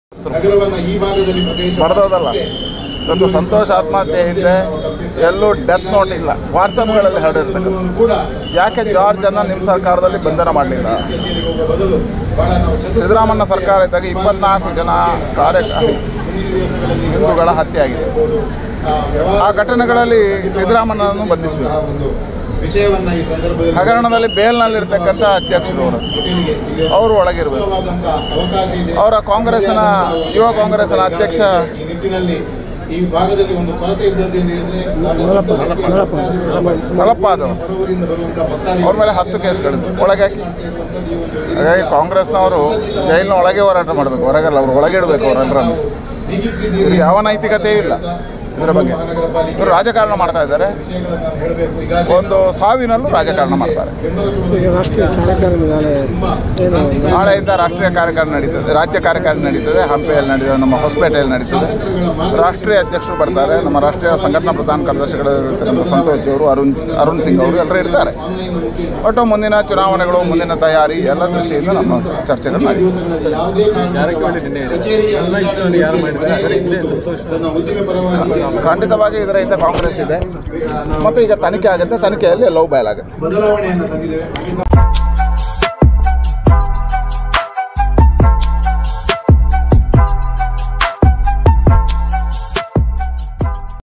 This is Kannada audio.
ನಗರವನ್ನ ಈ ಭಾಗದಲ್ಲಿ ಪ್ರದೇಶ ಬಡ್ದೋದಲ್ಲ ಇವತ್ತು ಸಂತೋಷ್ ಆತ್ಮಹತ್ಯೆ ಹಿಂದೆ ಎಲ್ಲೂ ಡೆತ್ ನೋಟ್ ಇಲ್ಲ ವಾಟ್ಸಪ್ಗಳಲ್ಲಿ ಹರಡಿರ್ತಕ್ಕಂಥ ಕೂಡ ಯಾಕೆ ಜಾರ್ಜನ್ನು ನಿಮ್ಮ ಸರ್ಕಾರದಲ್ಲಿ ಬಂಧನ ಮಾಡಲಿಲ್ಲ ಕಚೇರಿಗೆ ಹೋಗುವ ಬದಲು ಬಹಳ ನಾವು ಚತುರ ಸಿದ್ದರಾಮಣ್ಣ ಸರ್ಕಾರ ಇದ್ದಾಗ ಇಪ್ಪತ್ನಾಲ್ಕು ಜನ ಕಾರ್ಯ ಮುಂದಿನ ದಿವಸಗಳಲ್ಲಿ ಹಿಂದೂಗಳ ಹತ್ಯೆ ಆಗಿದೆ ಆ ವ್ಯವಹಾರ ಆ ಘಟನೆಗಳಲ್ಲಿ ಸಿದ್ದರಾಮಣ್ಣನನ್ನು ಬಂಧಿಸಬೇಕು ಒಂದು ವಿಷಯವನ್ನ ಈ ಸಂದರ್ಭದಲ್ಲಿ ಹಗರಣದಲ್ಲಿ ಬೇಲ್ನಲ್ಲಿರ್ತಕ್ಕಂಥ ಅಧ್ಯಕ್ಷರು ಅವರು ಕಚೇರಿಗೆ ಇಲ್ಲಿ ಅವರು ಒಳಗಿರಬೇಕು ಅದ್ಭುತವಾದಂಥ ಅವಕಾಶ ಇದೆ ಅವರ ಕಾಂಗ್ರೆಸ್ಸಿನ ಯುವ ಕಾಂಗ್ರೆಸ್ಸಿನ ಅಧ್ಯಕ್ಷ ಈ ನಿಟ್ಟಿನಲ್ಲಿ ಈ ಭಾಗದಲ್ಲಿ ಒಂದು ಕೊರತೆ ಇದ್ದದ್ದು ಏನು ಹೇಳಿದ್ರೆ ಮಲಪ್ಪ ಅದು ಹೊರವರಿಂದ ಬರುವಂತ ಭಕ್ತಾದಿಗಳು ಅವ್ರ ಮೇಲೆ ಹತ್ತು ಕೇಸ್ಗಳಿದ್ದು ಒಳಗೆ ಹಾಕಿ ಹಾಗಾಗಿ ಕಾಂಗ್ರೆಸ್ನವರು ಜೈಲಿನ ಒಳಗೆ ಹೋರಾಟ ಮಾಡಬೇಕು ಹೊರಗಲ್ಲ ಅವ್ರು ಒಳಗೆ ಇಡಬೇಕು ಅವರೆಲ್ಲರನ್ನು ಬಿಗಿಸಿದ್ದೀರಿ ಇವ್ರಿಗೆ ಯಾವ ನೈತಿಕತೆಯೂ ಇಲ್ಲ ಇದರ ಬಗ್ಗೆ ಮಹಾನಗರ ಪಾಲಿಕೆ ಇವರು ರಾಜಕಾರಣ ಮಾಡ್ತಾ ಇದ್ದಾರೆ ವಿಷಯಗಳನ್ನು ಹೇಳಬೇಕು ಈಗಾಗಲೇ ಒಂದು ಸಾವಿನಲ್ಲೂ ರಾಜಕಾರಣ ಮಾಡ್ತಾರೆ ಈಗ ರಾಷ್ಟ್ರೀಯ ಕಾರ್ಯಕ್ರಮ ನಾಳೆ ಏನು ನಾಳೆಯಿಂದ ರಾಷ್ಟ್ರೀಯ ಕಾರ್ಯಕಾರಿ ನಡೀತದೆ ರಾಜ್ಯ ಕಾರ್ಯಕಾರಿ ನಡೀತದೆ ಹಂಪಿಯಲ್ಲಿ ನಡೀತದೆ ನಮ್ಮ ಹೊಸಪೇಟೆಯಲ್ಲಿ ನಡೀತದೆ ರಾಷ್ಟ್ರೀಯ ಅಧ್ಯಕ್ಷರು ಬರ್ತಾರೆ ನಮ್ಮ ರಾಷ್ಟ್ರೀಯ ಸಂಘಟನಾ ಪ್ರಧಾನ ಕಾರ್ಯದರ್ಶಿಗಳಿರ್ತಕ್ಕಂಥ ಸಂತೋಷ್ ಅವರು ಅರುಣ್ ಅರುಣ್ ಸಿಂಗ್ ಅವರು ಎಲ್ಲರೂ ಇರ್ತಾರೆ ಒಟ್ಟು ಮುಂದಿನ ಚುನಾವಣೆಗಳು ಮುಂದಿನ ತಯಾರಿ ಎಲ್ಲ ದೃಷ್ಟಿಯಿಂದ ನಮ್ಮ ಚರ್ಚೆಗಳು ನಡೀತದೆ ಯಾವುದೇ ಜಾರಕಿಹೊಳಿ ನಿನ್ನೆ ಕಚೇರಿಗೆ ಎಲ್ಲ ಇಷ್ಟವನ್ನು ಯಾರು ಮಾಡಿದ್ದಾರೆ ಅದರ ಹಿಂದೆ ಸಂತೋಷ ತನ್ನ ಉದ್ದಿಮೆ ಪರವಾಗಿ ಖಂಡಿತವಾಗಿ ಇದರ ಹಿಂದೆ ಕಾಂಗ್ರೆಸ್ ಇದೆ ಮತ್ತು ಈಗ ತನಿಖೆ ಆಗುತ್ತೆ ತನಿಖೆಯಲ್ಲಿ ಎಲ್ಲವೂ ಬಯಲಾಗುತ್ತೆ ಬದಲಾವಣೆಯನ್ನು ತಂದಿದ್ದೇವೆ